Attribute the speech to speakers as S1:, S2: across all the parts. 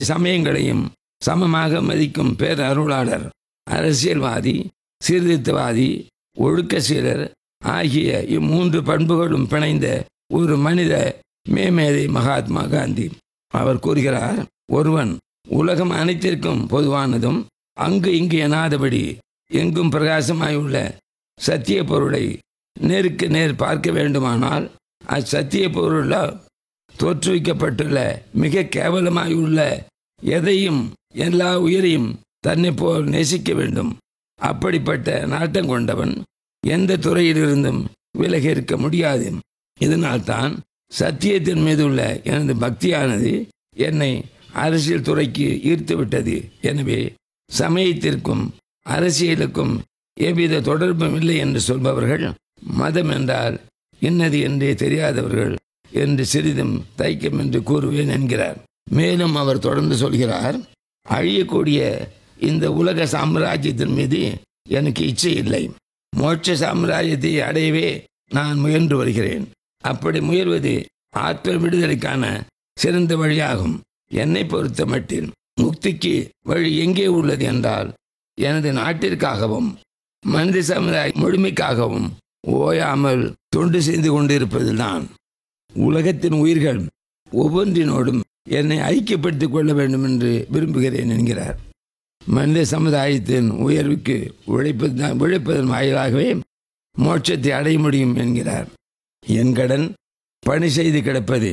S1: சமயங்களையும் சமமாக மதிக்கும் பேரருளாளர் அரசியல்வாதி சீர்திருத்தவாதி ஒழுக்க சீலர் ஆகிய இம்மூன்று பண்புகளும் பிணைந்த ஒரு மனித மேமேதை மகாத்மா காந்தி அவர் கூறுகிறார் ஒருவன் உலகம் அனைத்திற்கும் பொதுவானதும் அங்கு இங்கு எனாதபடி எங்கும் பிரகாசமாயுள்ள சத்திய பொருளை நேருக்கு நேர் பார்க்க வேண்டுமானால் அச்சத்திய பொருளால் தோற்றுவிக்கப்பட்டுள்ள மிக கேவலமாயுள்ள எதையும் எல்லா உயிரையும் தன்னை போல் நேசிக்க வேண்டும் அப்படிப்பட்ட நாட்டம் கொண்டவன் எந்த துறையிலிருந்தும் விலகி இருக்க முடியாது இதனால்தான் சத்தியத்தின் மீது உள்ள எனது பக்தியானது என்னை அரசியல் துறைக்கு ஈர்த்து விட்டது எனவே சமயத்திற்கும் அரசியலுக்கும் எவ்வித தொடர்பும் இல்லை என்று சொல்பவர்கள் மதம் என்றால் இன்னது என்றே தெரியாதவர்கள் என்று சிறிதும் தைக்கம் என்று கூறுவேன் என்கிறார் மேலும் அவர் தொடர்ந்து சொல்கிறார் அழியக்கூடிய இந்த உலக சாம்ராஜ்யத்தின் மீது எனக்கு இச்சை இல்லை மோட்ச சாம்ராஜ்யத்தை அடையவே நான் முயன்று வருகிறேன் அப்படி முயல்வது ஆத்ம விடுதலைக்கான சிறந்த வழியாகும் என்னை பொறுத்த மட்டில் முக்திக்கு வழி எங்கே உள்ளது என்றால் எனது நாட்டிற்காகவும் மனித சமுதாய முழுமைக்காகவும் ஓயாமல் தொண்டு செய்து கொண்டிருப்பதுதான் உலகத்தின் உயிர்கள் ஒவ்வொன்றினோடும் என்னை ஐக்கியப்படுத்திக் கொள்ள வேண்டும் என்று விரும்புகிறேன் என்கிறார் மனித சமுதாயத்தின் உயர்வுக்கு உழைப்பது உழைப்பதன் வாயிலாகவே மோட்சத்தை அடைய முடியும் என்கிறார் என் கடன் பணி செய்து கிடப்பது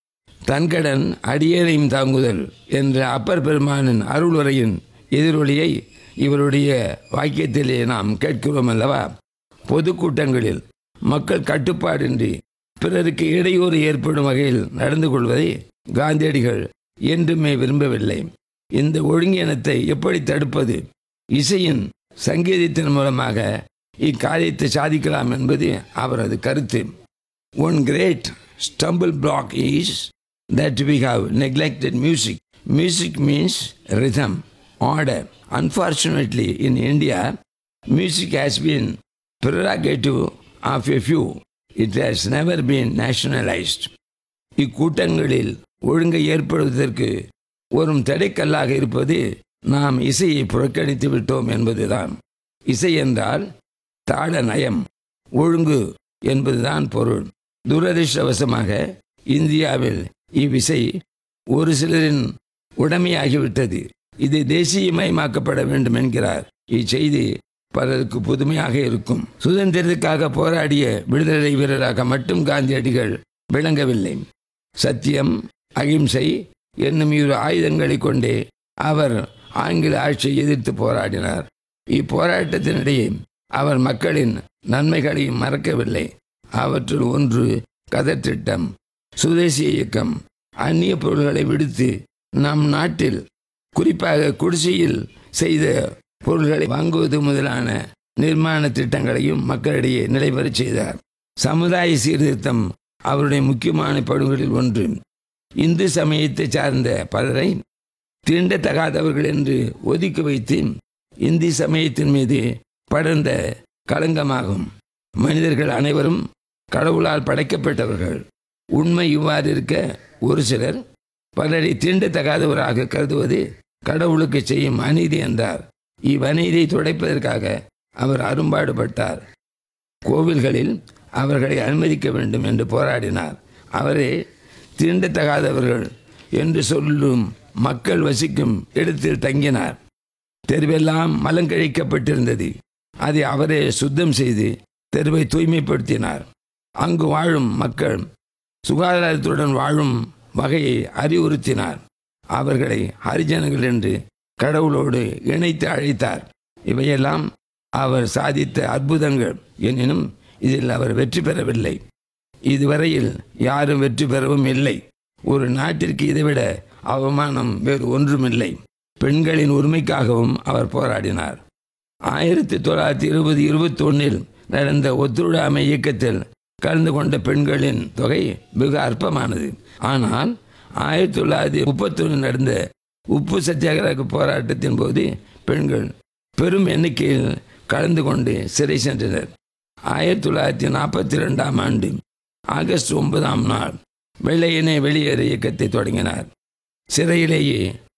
S1: தன் கடன் அடியேனையும் தாங்குதல் என்ற அப்பர் பெருமானின் அருளுரையின் எதிரொலியை இவருடைய வாக்கியத்திலே நாம் கேட்கிறோம் அல்லவா பொதுக்கூட்டங்களில் மக்கள் கட்டுப்பாடின்றி பிறருக்கு இடையூறு ஏற்படும் வகையில் நடந்து கொள்வதை காந்தியடிகள் என்றுமே விரும்பவில்லை இந்த ஒழுங்கினத்தை எப்படி தடுப்பது இசையின் சங்கீதத்தின் மூலமாக இக்காரியத்தை சாதிக்கலாம் என்பது அவரது கருத்து one great stumble block is that we have neglected music music means rhythm order unfortunately in India music has been prerogative of a few. It has never been nationalized. இக்கூட்டங்களில் ஒழுங்கை ஏற்படுவதற்கு ஒரு தடைக்கல்லாக இருப்பது நாம் இசையை புறக்கணித்து விட்டோம் என்பதுதான் இசை என்றால் தாள நயம் ஒழுங்கு என்பதுதான் பொருள் துரதிருஷ்டவசமாக இந்தியாவில் இவ்விசை ஒரு சிலரின் உடமையாகிவிட்டது இது தேசியமயமாக்கப்பட வேண்டும் என்கிறார் இச்செய்தி பலருக்கு புதுமையாக இருக்கும் சுதந்திரத்துக்காக போராடிய விடுதலை வீரராக மட்டும் காந்தியடிகள் விளங்கவில்லை சத்தியம் அகிம்சை என்னும் இரு ஆயுதங்களை கொண்டே அவர் ஆங்கில ஆட்சியை எதிர்த்து போராடினார் இப்போராட்டத்தினிடையே அவர் மக்களின் நன்மைகளையும் மறக்கவில்லை அவற்றுள் ஒன்று கதர் திட்டம் சுதேசிய இயக்கம் அந்நிய பொருள்களை விடுத்து நம் நாட்டில் குறிப்பாக குடிசையில் செய்த பொருள்களை வாங்குவது முதலான நிர்மாண திட்டங்களையும் மக்களிடையே நிலைபெறச் செய்தார் சமுதாய சீர்திருத்தம் அவருடைய முக்கியமான படுகளில் ஒன்று இந்து சமயத்தை சார்ந்த பலரை தீண்டத்தகாதவர்கள் என்று ஒதுக்கி வைத்து இந்தி சமயத்தின் மீது படர்ந்த களங்கமாகும் மனிதர்கள் அனைவரும் கடவுளால் படைக்கப்பட்டவர்கள் உண்மை இவ்வாறு இருக்க ஒரு சிலர் பலரை தீண்டத்தகாதவராக கருதுவது கடவுளுக்கு செய்யும் அநீதி என்றார் இவ்வநீதியை துடைப்பதற்காக அவர் அரும்பாடுபட்டார் கோவில்களில் அவர்களை அனுமதிக்க வேண்டும் என்று போராடினார் அவரே தீண்டத்தகாதவர்கள் என்று சொல்லும் மக்கள் வசிக்கும் இடத்தில் தங்கினார் தெருவெல்லாம் மலங்கழிக்கப்பட்டிருந்தது அதை அவரே சுத்தம் செய்து தெருவை தூய்மைப்படுத்தினார் அங்கு வாழும் மக்கள் சுகாதாரத்துடன் வாழும் வகையை அறிவுறுத்தினார் அவர்களை ஹரிஜனங்கள் என்று கடவுளோடு இணைத்து அழைத்தார் இவையெல்லாம் அவர் சாதித்த அற்புதங்கள் எனினும் இதில் அவர் வெற்றி பெறவில்லை இதுவரையில் யாரும் வெற்றி பெறவும் இல்லை ஒரு நாட்டிற்கு இதைவிட அவமானம் வேறு ஒன்றுமில்லை பெண்களின் உரிமைக்காகவும் அவர் போராடினார் ஆயிரத்தி தொள்ளாயிரத்தி இருபது இருபத்தி ஒன்றில் நடந்த ஒத்துழையாமை இயக்கத்தில் கலந்து கொண்ட பெண்களின் தொகை மிக அற்பமானது ஆனால் ஆயிரத்தி தொள்ளாயிரத்தி முப்பத்தொன்று நடந்த உப்பு சத்தியாகிரக போராட்டத்தின் போது பெண்கள் பெரும் எண்ணிக்கையில் கலந்து கொண்டு சிறை சென்றனர் ஆயிரத்தி தொள்ளாயிரத்தி நாற்பத்தி ரெண்டாம் ஆண்டு ஆகஸ்ட் ஒன்பதாம் நாள் வெள்ளையனே வெளியேறு இயக்கத்தை தொடங்கினார் சிறையிலேயே